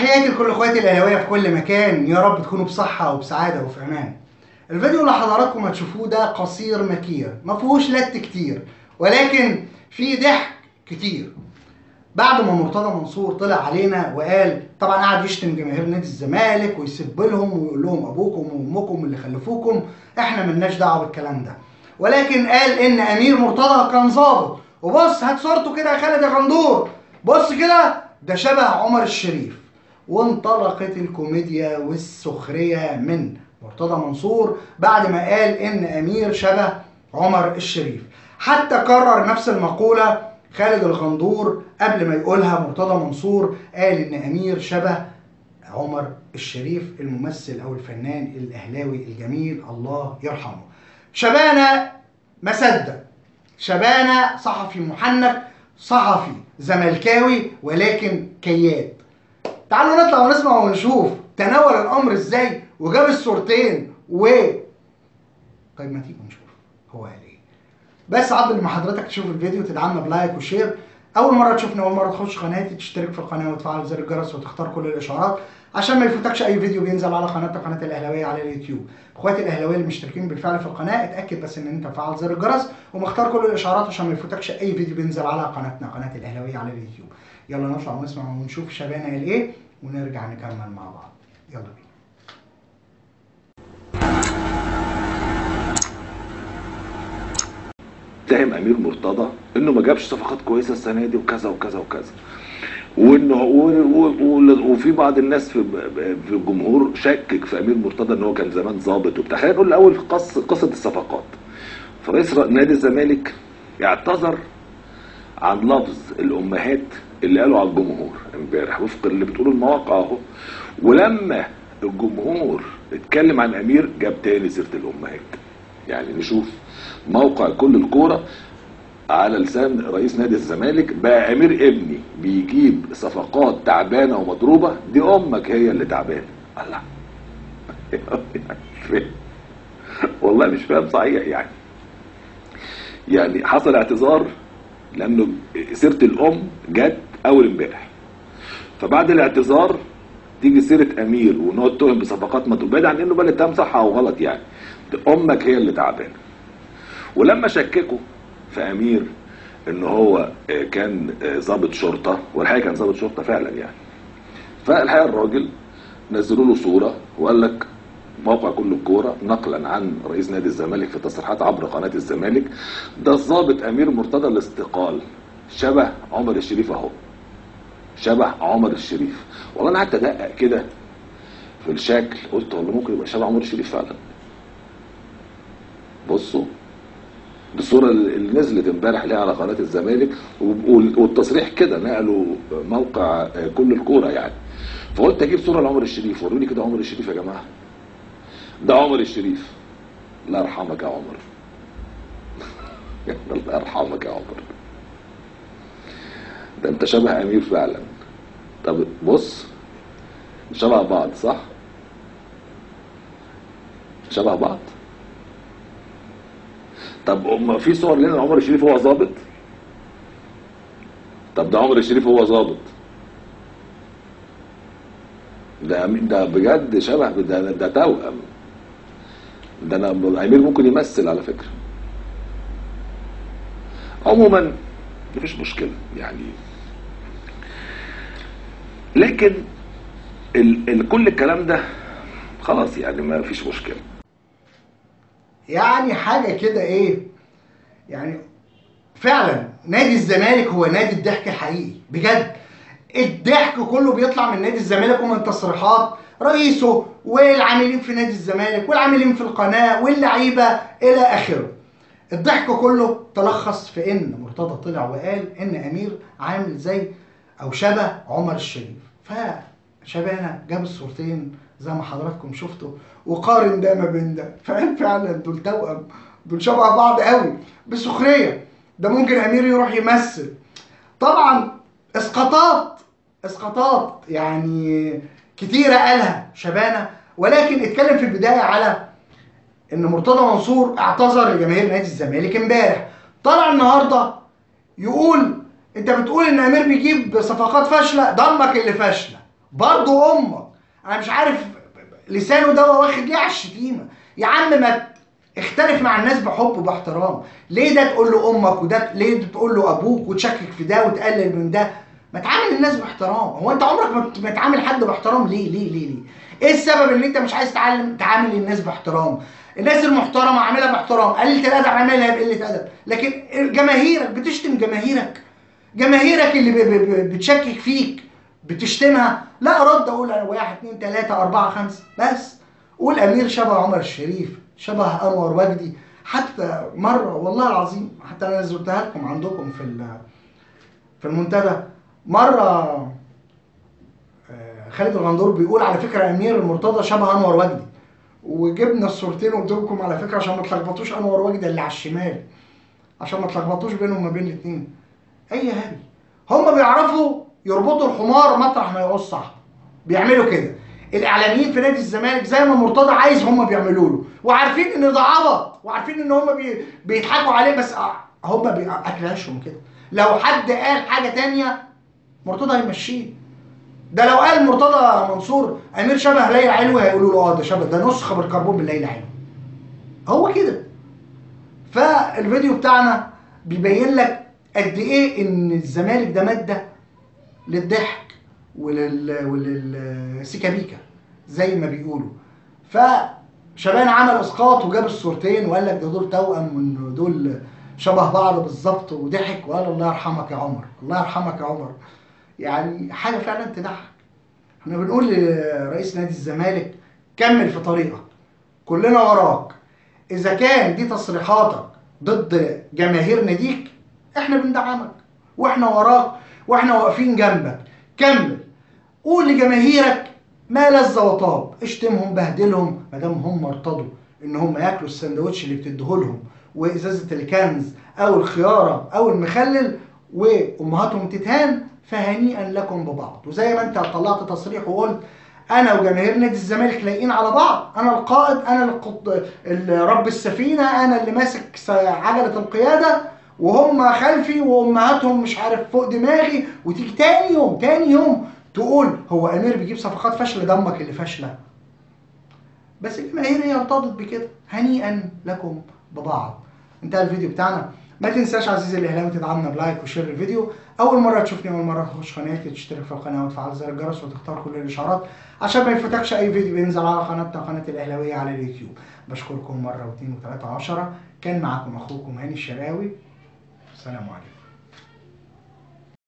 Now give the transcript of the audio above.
تحياتي لكل اخواتي الاهلاويه في كل مكان يا رب تكونوا بصحه وبسعاده وفي امان الفيديو اللي حضراتكم هتشوفوه ده قصير مكير ما فيهوش لت كتير ولكن فيه ضحك كتير بعد ما مرتضى منصور طلع علينا وقال طبعا قعد يشتم جماهير نادي الزمالك ويسب لهم ويقول لهم ابوكم وامكم اللي خلفوكم احنا ملناش دعوه بالكلام ده ولكن قال ان امير مرتضى كان ظابط وبص هات صورته كده يا خالد يا غندور بص كده ده شبه عمر الشريف وانطلقت الكوميديا والسخريه من مرتضى منصور بعد ما قال ان امير شبه عمر الشريف حتى كرر نفس المقوله خالد الغندور قبل ما يقولها مرتضى منصور قال ان امير شبه عمر الشريف الممثل او الفنان الاهلاوي الجميل الله يرحمه شبانه ما صدق شبانه صحفي محنك صحفي زملكاوي ولكن كياد تعالوا نطلع ونسمع ونشوف تناول الامر ازاي وجاب الصورتين و طيب ما تيجي نشوف هو قال ايه بس عبد لما حضرتك تشوف الفيديو تدعمنا بلايك وشير اول مره تشوفنا اول مره تخش قناتي تشترك في القناه وتفعل زر الجرس وتختار كل الاشعارات عشان ما يفوتكش اي فيديو بينزل على قناتنا قناه الاهلاويه على اليوتيوب اخواتي الاهلاويه المشتركين بالفعل في القناه اتاكد بس ان انت فعل زر الجرس ومختار كل الاشعارات عشان ما يفوتكش اي فيديو بينزل على قناتنا قناه الاهلاويه على اليوتيوب يلا نطلع ونسمع ونشوف شبانه قال ايه ونرجع نكمل مع بعض يلا بينا اتهم امير مرتضى انه ما جابش صفقات كويسه السنه دي وكذا وكذا وكذا وانه و- و- و- وفي بعض الناس في في الجمهور شكك في امير مرتضى ان هو كان زمان ظابط وبتاع خلينا نقول الاول قص قصه الصفقات فرئيس نادي الزمالك اعتذر عن لفظ الامهات اللي قالوا على الجمهور امبارح وفق اللي بتقوله المواقع اهو ولما الجمهور اتكلم عن امير جاب تاني سيره الامهات يعني نشوف موقع كل الكوره على لسان رئيس نادي الزمالك بقى امير ابني بيجيب صفقات تعبانه ومضروبه دي امك هي اللي تعبانه الله والله مش فاهم صحيح يعني يعني حصل اعتذار لانه سيره الام جت اول امبارح فبعد الاعتذار تيجي سيره امير وان هو اتهم بصفقات مضروبه بعيد عن انه بقى الاتهام صح او غلط يعني دي امك هي اللي تعبانه ولما شككوا في امير ان هو آه، كان آه، ضابط شرطه والحقيقه كان ضابط شرطه فعلا يعني فالحقيقه الراجل نزلوا له صوره وقال لك موقع كل الكوره نقلا عن رئيس نادي الزمالك في تصريحات عبر قناه الزمالك ده الضابط امير مرتضى الاستقال شبه عمر الشريف اهو شبه عمر الشريف والله انا قعدت ادقق كده في الشكل قلت والله ممكن يبقى شبه عمر الشريف فعلا بصوا دي الصورة اللي نزلت امبارح ليها على قناة الزمالك وال- والتصريح كده نقلوا موقع آه، كل الكورة يعني فقلت اجيب صورة لعمر الشريف وروني كده عمر الشريف يا جماعة ده عمر الشريف الله يرحمك يا عمر الله يرحمك يا عمر ده انت شبه امير فعلا طب بص شبه بعض صح شبه بعض طب هم في صور لنا عمر الشريف هو ظابط طب ده عمر الشريف هو ظابط ده ده بجد شبه ده ده توأم ده انا امير ممكن يمثل على فكره عموما مفيش مشكله يعني لكن ال ال كل الكلام ده خلاص يعني ما فيش مشكله يعني حاجه كده ايه يعني فعلا نادي الزمالك هو نادي الضحك الحقيقي بجد الضحك كله بيطلع من نادي الزمالك ومن تصريحات رئيسه والعاملين في نادي الزمالك والعاملين في القناه واللعيبه الى اخره الضحك كله تلخص في ان مرتضى طلع وقال ان امير عامل زي او شبه عمر الشريف فشبهنا جاب الصورتين زي ما حضراتكم شفتوا وقارن ده ما بين ده فاهم فعلا دول توأم دول شبه بعض قوي بسخريه ده ممكن امير يروح يمثل طبعا اسقاطات اسقاطات يعني كتيره قالها شبانه ولكن اتكلم في البدايه على ان مرتضى منصور اعتذر لجماهير نادي الزمالك امبارح طلع النهارده يقول انت بتقول ان امير بيجيب صفقات فاشله ضمك اللي فاشله برضه امك انا مش عارف لسانه ده واخد ليه على الشتيمه يا عم ما اختلف مع الناس بحب وباحترام ليه ده تقول له امك وده ليه ده تقول له ابوك وتشكك في ده وتقلل من ده ما تعامل الناس باحترام هو انت عمرك ما بت- ما تعامل حد باحترام ليه ليه ليه ليه ايه السبب ان انت مش عايز تعلم تعامل الناس باحترام الناس المحترمه عاملها باحترام قليله الادب عاملها بقله ادب لكن جماهيرك بتشتم جماهيرك جماهيرك اللي ب- ب- ب- بتشكك فيك بتشتمها لا رد اقول انا واحد اتنين تلاته اربعه خمسه بس قول امير شبه عمر الشريف شبه انور وجدي حتى مره والله العظيم حتى انا نزلتها لكم عندكم في ال- في المنتدى مره آه، خالد الغندور بيقول على فكره امير المرتضى شبه انور وجدي وجبنا الصورتين قدامكم على فكره عشان ما تلخبطوش انور وجدي اللي على الشمال عشان ما تلخبطوش بينهم ما بين الاثنين اي هري هم بيعرفوا يربطوا الحمار مطرح ما يعوز صح بيعملوا كده الاعلاميين في نادي الزمالك زي ما مرتضى عايز هم بيعملوا له وعارفين ان ده عبط وعارفين ان هم بي... بيضحكوا عليه بس هم بي... اكل عيشهم كده لو حد قال حاجه تانية مرتضى هيمشيه ده لو قال مرتضى منصور امير شبه ليلى علوي هيقولوا له اه ده شبه ده نسخه بالكربون من ليلى علوي هو كده فالفيديو بتاعنا بيبين لك قد ايه ان الزمالك ده ماده للضحك ولل وللسيكابيكا زي ما بيقولوا فشبان عمل اسقاط وجاب الصورتين وقال لك ده دول توأم وان دول شبه بعض بالظبط وضحك وقال الله يرحمك يا عمر الله يرحمك يا عمر يعني حاجه فعلا تضحك احنا بنقول لرئيس نادي الزمالك كمل في طريقك كلنا وراك اذا كان دي تصريحاتك ضد جماهير ناديك احنا بندعمك واحنا وراك واحنا واقفين جنبك كمل قول لجماهيرك ما لذ وطاب اشتمهم بهدلهم ما دام هم ارتضوا ان هم ياكلوا السندوتش اللي بتديهولهم وازازه الكنز او الخياره او المخلل وامهاتهم تتهان فهنيئا لكم ببعض وزي ما انت طلعت تصريح وقلت انا وجماهير نادي الزمالك لايقين على بعض انا القائد انا القط... رب السفينه انا اللي ماسك س- عجله القياده وهم خلفي وامهاتهم مش عارف فوق دماغي وتيجي تاني يوم تاني يوم تقول هو امير بيجيب صفقات فاشله دمك اللي فاشله بس الجماهير هي ارتضت بكده هنيئا لكم ببعض انتهى الفيديو بتاعنا ما تنساش عزيزي الاهلاوي تدعمنا بلايك وشير الفيديو اول مره تشوفني اول مره تخش قناتي تشترك في القناه وتفعل زر الجرس وتختار كل الاشعارات عشان ما يفوتكش اي فيديو بينزل على قناتنا قناه الاهلاويه على اليوتيوب بشكركم مره واثنين وثلاثه وعشرة كان معكم اخوكم هاني الشراوي السلام عليكم